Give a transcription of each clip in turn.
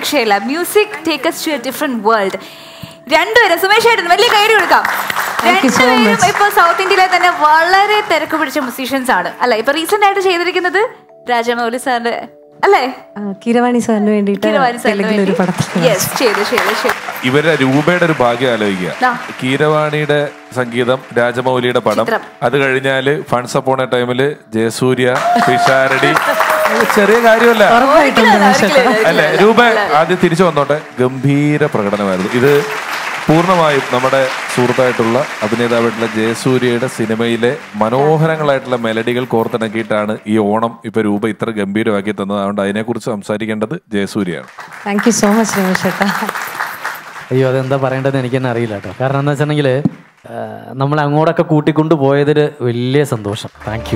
രക്ഷയില്ല music takes to a different world രണ്ടുപേരും സുമേഷ് ഏട്ടൻ വലിയ കൈഡി കൊടുക്കാം Thank you so രണ്ടുപേരും much. ഇപ്പൊ സൗത്ത് ഇന്ത്യയിലെ തന്നെ വളരെ തിരക്ക് പിടിച്ച മ്യൂസീഷ്യൻസ് ആണ് അല്ലെ ഇപ്പൊ റീസെന്റ് ആയിട്ട് ചെയ്തിരിക്കുന്നത് രാജമൗലി സാറിന്റെ അല്ലേ ആ, കീരവാണി സാറിന് വേണ്ടിയിട്ട് കിരവാണി സാറിന് തെലുങ്കിലൊരു വേണ്ടി പടത്തിൽ യെസ് ചെയ്തു ചെയ്തു ചെയ്തു ഇവരുടെ രൂപയുടെ ഒരു ഭാഗ്യം ആലോചിക്കുക ആ. കീരവാണിയുടെ സംഗീതം രാജമൗലിയുടെ പടം ചിത്രം. അത് കഴിഞ്ഞാല് ഫണ്ട്സ് അപ്പോണ ടൈമില് ജയസൂര്യ പിഷാരടി അത് ചെറിയ കാര്യമല്ല ഉറപ്പായിട്ടും ഒരിക്കലും രമേശ് ചേട്ടാ. ഒരിക്കലും അല്ലെ രൂപ ആദ്യം തിരിച്ചു വന്നോട്ടെ ഗംഭീര പ്രകടനമായിരുന്നു ഇത് പൂർണ്ണമായും നമ്മുടെ സുഹൃത്തായിട്ടുള്ള അഭിനേതാവായിട്ടുള്ള ജയസൂര്യയുടെ സിനിമയിലെ മനോഹരങ്ങളായിട്ടുള്ള മെലഡികൾ കോർത്തിണക്കിയിട്ടാണ് ഈ ഓണം ഇപ്പൊ രൂപ ഇത്ര ഗംഭീരമാക്കി തന്നത് അതുകൊണ്ട് അതിനെക്കുറിച്ച് സംസാരിക്കേണ്ടത് ജയസൂര്യയാണ് thank you so much Ramesh ചേട്ടാ അയ്യോ അതെന്താ പറയേണ്ടതെന്ന് എനിക്കെന്നെ അറിയില്ല കേട്ടോ കാരണം എന്താ വെച്ചിട്ടുണ്ടെങ്കിൽ നമ്മൾ അങ്ങോട്ടൊക്കെ കൂട്ടിക്കൊണ്ട് പോയതിൽ വലിയ സന്തോഷം താങ്ക് യു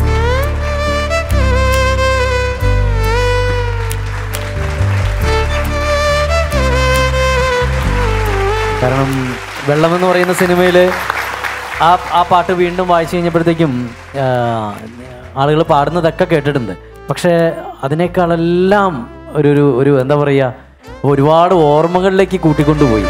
കാരണം വെള്ളം എന്ന് പറയുന്ന സിനിമയിൽ ആ ആ പാട്ട് വീണ്ടും വായിച്ചു കഴിഞ്ഞപ്പോഴത്തേക്കും ആളുകൾ പാടുന്നതൊക്കെ കേട്ടിട്ടുണ്ട് പക്ഷേ അതിനേക്കാളെല്ലാം ഒരു ഒരു ഒരു എന്താ പറയുക ഒരുപാട് ഓർമ്മകളിലേക്ക് കൂട്ടിക്കൊണ്ടുപോയി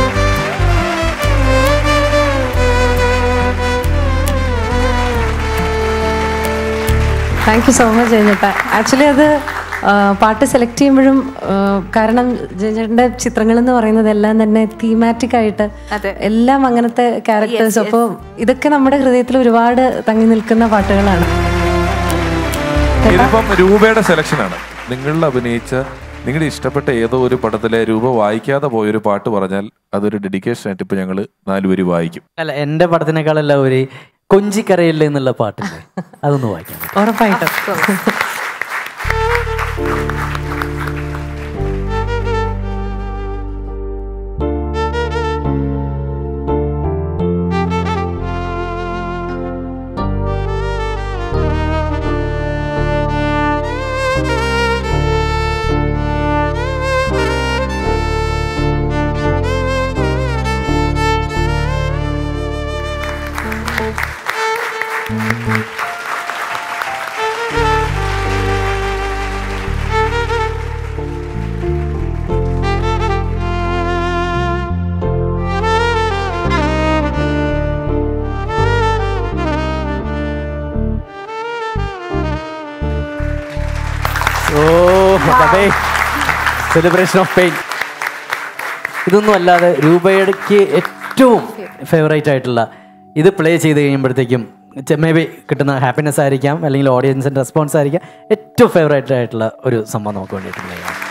താങ്ക് യു സോ മച്ച് ജയചേട്ടാ ആക്ച്വലി അത് ആ, പാട്ട് സെലക്ട് ചെയ്യുമ്പോഴും ആ, കാരണം ജയചേട്ടൻ്റെ ചിത്രങ്ങൾ എന്ന് പറയുന്നത് എല്ലാം തന്നെ തീമാറ്റിക് ആയിട്ട് അതെ. എല്ലാം അങ്ങനത്തെ ക്യാരക്ടേഴ്സ് അപ്പോൾ ഇതൊക്കെ നമ്മുടെ ഹൃദയത്തിൽ ഒരുപാട് തങ്ങി നിൽക്കുന്ന പാട്ടുകളാണ് ഇതിപ്പം രൂപയുടെ സെലക്ഷനാണ് നിങ്ങളിൽ അഭിനയിച്ച നിങ്ങളുടെ ഇഷ്ടപ്പെട്ട ഏതോ ഒരു പടത്തിലെ രൂപ വായിക്കാതെ പോയൊരു പാട്ട് പറഞ്ഞാൽ അതൊരു ഡെഡിക്കേഷൻ ആയിട്ട് ഇപ്പൊ ഞങ്ങള് നാലുപേര് വായിക്കും അല്ല എൻ്റെ പടത്തിനേക്കാളല്ല ഒരു കൊഞ്ചിക്കരയില്ല എന്നുള്ള പാട്ടില്ലേ അതൊന്ന് വായിക്കാം ഉറപ്പായിട്ടും ഓ സെലിബ്രേഷൻ ഓഫ് പെയിൻ ഇതൊന്നും അല്ലാതെ രൂപയുടെ ഏറ്റവും ഫേവറേറ്റ് ആയിട്ടുള്ള ഇത് പ്ലേ ചെയ്ത് കഴിയുമ്പോഴത്തേക്കും മേ ബി കിട്ടുന്ന ഹാപ്പിനെസ് ആയിരിക്കാം അല്ലെങ്കിൽ ഓഡിയൻസിൻ്റെ റെസ്പോൺസ് ആയിരിക്കാം ഏറ്റവും ഫേവറേറ്റ് ആയിട്ടുള്ള ഒരു സംഭവം നമുക്ക് വേണ്ടിയിട്ട് play ചെയ്യാം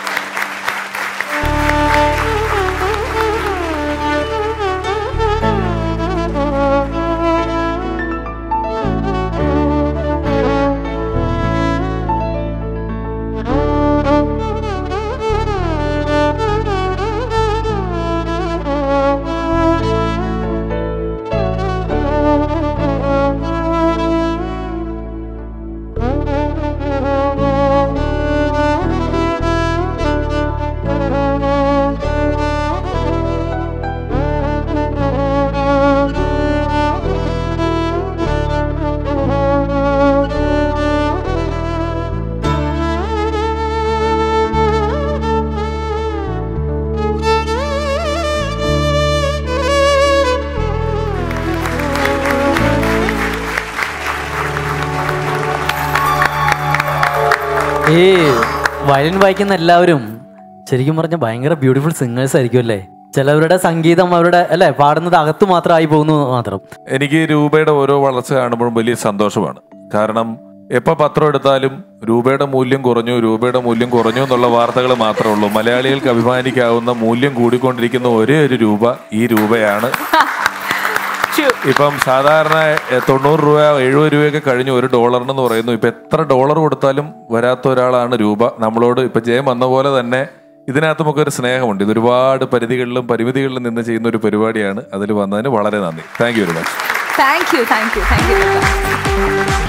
ഈ വയലിൻ വായിക്കുന്ന എല്ലാവരും ശരിക്കും പറഞ്ഞാൽ ഭയങ്കര ബ്യൂട്ടിഫുൾ സിംഗേഴ്സ് ആയിരിക്കും അല്ലേ ചിലവരുടെ സംഗീതം അവരുടെ അല്ലേ പാടുന്നത് അകത്ത് മാത്രമായി പോകുന്നു മാത്രം എനിക്ക് രൂപയുടെ ഓരോ വളർച്ച കാണുമ്പോഴും വലിയ സന്തോഷമാണ് കാരണം എപ്പോൾ പത്രം എടുത്താലും രൂപയുടെ മൂല്യം കുറഞ്ഞു രൂപയുടെ മൂല്യം കുറഞ്ഞു എന്നുള്ള വാർത്തകൾ മാത്രമേ ഉള്ളൂ മലയാളികൾക്ക് അഭിമാനിക്കാവുന്ന മൂല്യം കൂടിക്കൊണ്ടിരിക്കുന്ന ഒരേ ഒരു രൂപ ഈ രൂപയാണ് ഇപ്പം സാധാരണ എ, തൊണ്ണൂറ് രൂപ എഴുപത് രൂപയൊക്കെ കഴിഞ്ഞ് ഒരു ഡോളറിനെന്ന് പറയുന്നു ഇപ്പൊ എത്ര ഡോളർ കൊടുത്താലും വരാത്ത ഒരാളാണ് രൂപ നമ്മളോട് ഇപ്പൊ ജയം വന്ന പോലെ തന്നെ ഇതിനകത്ത് നമുക്കൊരു സ്നേഹമുണ്ട് ഇത് ഒരുപാട് പരിധികളിലും പരിമിതികളിലും നിന്ന് ചെയ്യുന്ന ഒരു പരിപാടിയാണ് അതിൽ വന്നതിന് വളരെ നന്ദി thank you very much thank you thank you thank U